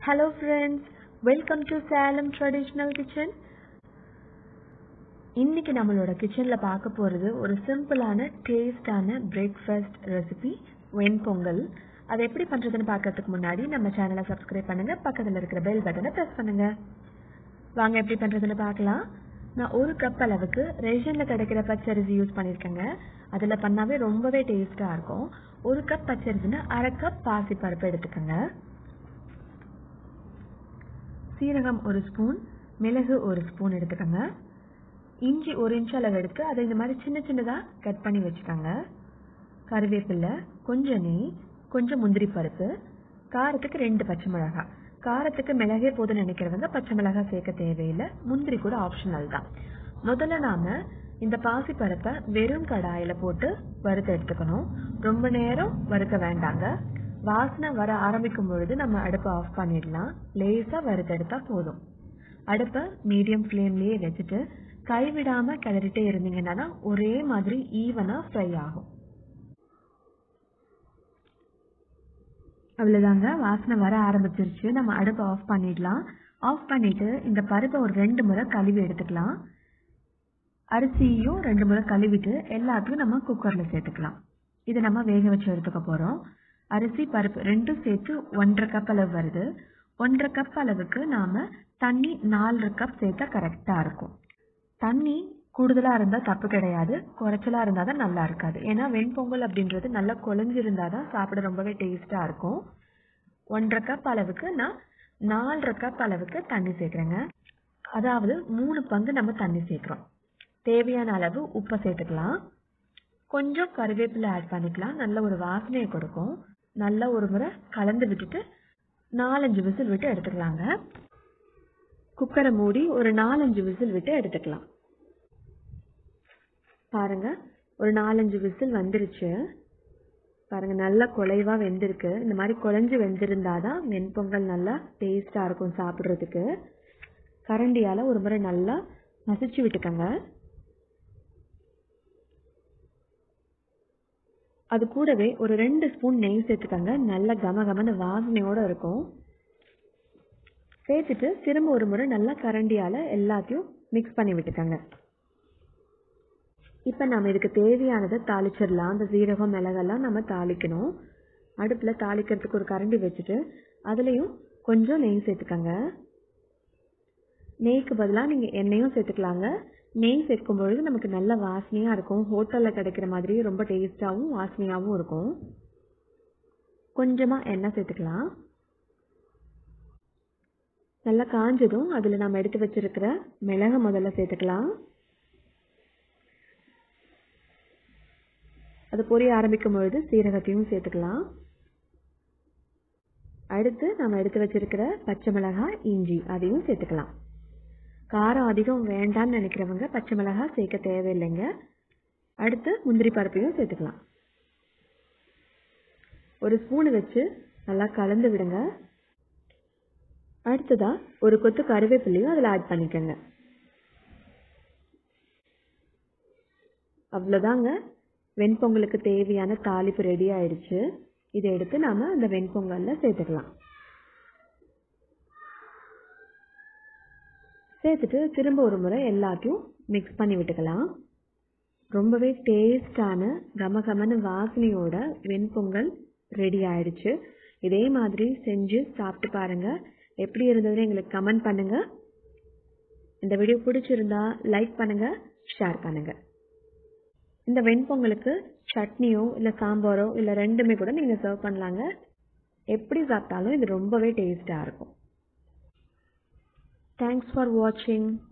Hello friends welcome to Salem traditional kitchen இன்னைக்கு நம்மளோட கிச்சனில் பார்க்க போகிறது ஒரு சிம்பிளான டேஸ்டான பிரேக்ஃபாஸ்ட் ரெசிபி வெண்பொங்கல் அதை எப்படி பண்ணுறதுன்னு பார்க்கறதுக்கு முன்னாடி நம்ம சேனலை சப்ஸ்கிரைப் பண்ணுங்கள் பக்கத்தில் இருக்கிற பெல் பட்டனை ப்ரெஸ் பண்ணுங்கள் வாங்க எப்படி பண்ணுறதுன்னு பார்க்கலாம் நான் ஒரு கப் அளவுக்கு ரேஷனில் கிடைக்கிற பச்சரிசி யூஸ் பண்ணியிருக்கேங்க அதில் பண்ணாவே ரொம்பவே டேஸ்ட்டாக இருக்கும் ஒரு கப் பச்சரிசினா அரை கப் பாசிப்பருப்பு எடுத்துக்கோங்க சீரகம் ஒரு ஸ்பூன் மிளகு ஒரு ஸ்பூன் எடுத்துக்கோங்க இஞ்சி ஒரு இன்ச் அளவு எடுத்து அதை இந்த மாதிரி சின்ன சின்னதாக கட் பண்ணி வச்சுக்கோங்க கருவேப்பிலை கொஞ்சம் நெய் கொஞ்சம் முந்திரி பருப்பு காரத்துக்கு ரெண்டு பச்சை மிளகாய் காரத்துக்கு மிளகே போதும்னு நினைக்கிறவங்க பச்சை மிளகாய் சேர்க்க தேவையில்லை முந்திரி கூட ஆப்ஷனல் தான் முதல்ல நாம் இந்த பாசி பருப்பை வெறும் கடாயில் போட்டு வறுத்து எடுத்துக்கணும் ரொம்ப நேரம் வறுக்க வேண்டாங்க வாசனை வர ஆரம்பிக்கும் பொழுது நம்ம அடுப்பை ஆஃப் பண்ணிடலாம் லேசாக வறுத்தெடுத்தா போதும் அடுப்பை மீடியம் ஃப்ளேம்லேயே வச்சுட்டு கைவிடாம கிளறிட்டே இருந்தீங்கன்னா ஒரே மாதிரி ஈவனாக ஃப்ரை ஆகும் அவ்வளோதாங்க வாசனை வர ஆரம்பிச்சிருச்சு நம்ம அடுப்பை ஆஃப் பண்ணிடலாம் ஆஃப் பண்ணிட்டு இந்த பருப்பை ஒரு ரெண்டு முறை கழுவி எடுத்துக்கலாம் அரிசியும் ரெண்டு முறை கழுவிட்டு எல்லாத்தையும் நம்ம குக்கரில் சேர்த்துக்கலாம் இதை நம்ம வேக வச்சு எடுத்துக்க போகிறோம் அரிசி பருப்பு ரெண்டும் சேர்த்து ஒன்றரை கப் அளவு வருது ஒன்றரை கப் அளவுக்கு நாம் தண்ணி நாலரை கப் சேர்த்தா கரெக்டாக இருக்கும் தண்ணி கூடுதலாக இருந்தால் தப்பு கிடையாது குறைச்சலாக இருந்தால் தான் நல்லா இருக்காது ஏன்னா வெண்பொங்கல் அப்படின்றது நல்லா குழஞ்சிருந்தால் தான் சாப்பிட ரொம்பவே டேஸ்ட்டாக இருக்கும் ஒன்றரை கப் அளவுக்கு நான் நாலரை கப் அளவுக்கு தண்ணி சேர்க்குறேங்க அதாவது மூணு பங்கு நம்ம தண்ணி சேர்க்குறோம் தேவையான அளவு உப்பை சேர்த்துக்கலாம் கொஞ்சம் கருவேப்பிலை ஆட் பண்ணிக்கலாம் நல்ல ஒரு வாசனையை கொடுக்கும் நல்லா ஒரு முறை கலந்து விட்டுட்டு நாலஞ்சு விசில் விட்டு எடுத்துக்கலாங்க குக்கரை மூடி ஒரு நாலஞ்சு விசில் விட்டு எடுத்துக்கலாம் பாருங்க ஒரு நாலஞ்சு விசில் வந்துருச்சு பாருங்க நல்லா குலைவா வெந்திருக்கு இந்த மாதிரி குழஞ்சு வெந்திருந்தாதான் வெண்பொங்கல் நல்லா டேஸ்டா இருக்கும் சாப்பிட்றதுக்கு கரண்டியால ஒரு முறை நல்லா மசிச்சு விட்டுக்கோங்க அது கூடவே ஒரு ரெண்டு ஸ்பூன் நெய் சேர்த்துக்கோங்க நல்ல கம கமன்னு வாசனையோட இருக்கும் சேர்த்துட்டு திரும்ப ஒரு முறை நல்லா கரண்டியால் எல்லாத்தையும் மிக்ஸ் பண்ணி விட்டுக்கோங்க இப்போ நம்ம இதுக்கு தேவையானதை தாளிச்சிடலாம் அந்த சீரகம் மிளகெல்லாம் நம்ம தாளிக்கணும் அடுப்பில் தாளிக்கிறதுக்கு ஒரு கரண்டி வச்சுட்டு அதுலேயும் கொஞ்சம் நெய் சேர்த்துக்கோங்க நெய்க்கு பதிலாக நீங்கள் எண்ணெயும் சேர்த்துக்கலாங்க நெய் சேர்க்கும் பொழுது நமக்கு நல்ல வாசனையாக இருக்கும் ஹோட்டலில் கிடைக்கிற மாதிரி ரொம்ப டேஸ்ட்டாகவும் வாசனையாகவும் இருக்கும் கொஞ்சமாக எண்ணெய் சேர்த்துக்கலாம் நல்லா காஞ்சதும் அதில் நம்ம எடுத்து வச்சிருக்கிற மிளகு முதல்ல சேர்த்துக்கலாம் அது பொரிய ஆரம்பிக்கும் பொழுது சீரகத்தையும் சேர்த்துக்கலாம் அடுத்து நம்ம எடுத்து வச்சிருக்கிற பச்சை மிளகாய் இஞ்சி அதையும் சேர்த்துக்கலாம் காரம் அதிகம் வேண்டாம்னு நினைக்கிறவங்க பச்சை மிளகாய் சேர்க்க தேவையில்லைங்க அடுத்து முந்திரி பருப்பையும் சேர்த்துக்கலாம் ஒரு ஸ்பூனு வச்சு நல்லா கலந்து விடுங்க அடுத்ததா ஒரு கொத்து கருவேப்பிலையும் அதில் ஆட் பண்ணிக்கோங்க அவ்வளோதாங்க வெண்பொங்கலுக்கு தேவையான தாளிப்பு ரெடி ஆயிடுச்சு இதை எடுத்து நாம் அந்த வெண்பொங்கலில் சேர்த்துக்கலாம் சேர்த்துட்டு திரும்ப ஒரு முறை எல்லாத்தையும் மிக்ஸ் பண்ணி விட்டுக்கலாம் ரொம்பவே டேஸ்டான கமகமன வாசனையோட வெண்பொங்கல் ரெடி ஆயிடுச்சு இதே மாதிரி செஞ்சு சாப்பிட்டு பாருங்க எப்படி இருந்ததுன்னு எங்களுக்கு கமெண்ட் பண்ணுங்க இந்த வீடியோ பிடிச்சிருந்தா லைக் பண்ணுங்க ஷேர் பண்ணுங்க இந்த வெண்பொங்கலுக்கு சட்னியோ இல்லை சாம்பாரோ இல்லை ரெண்டுமே கூட நீங்கள் சர்வ் பண்ணலாங்க எப்படி சாப்பிட்டாலும் இது ரொம்பவே டேஸ்டாக இருக்கும் Thanks for watching.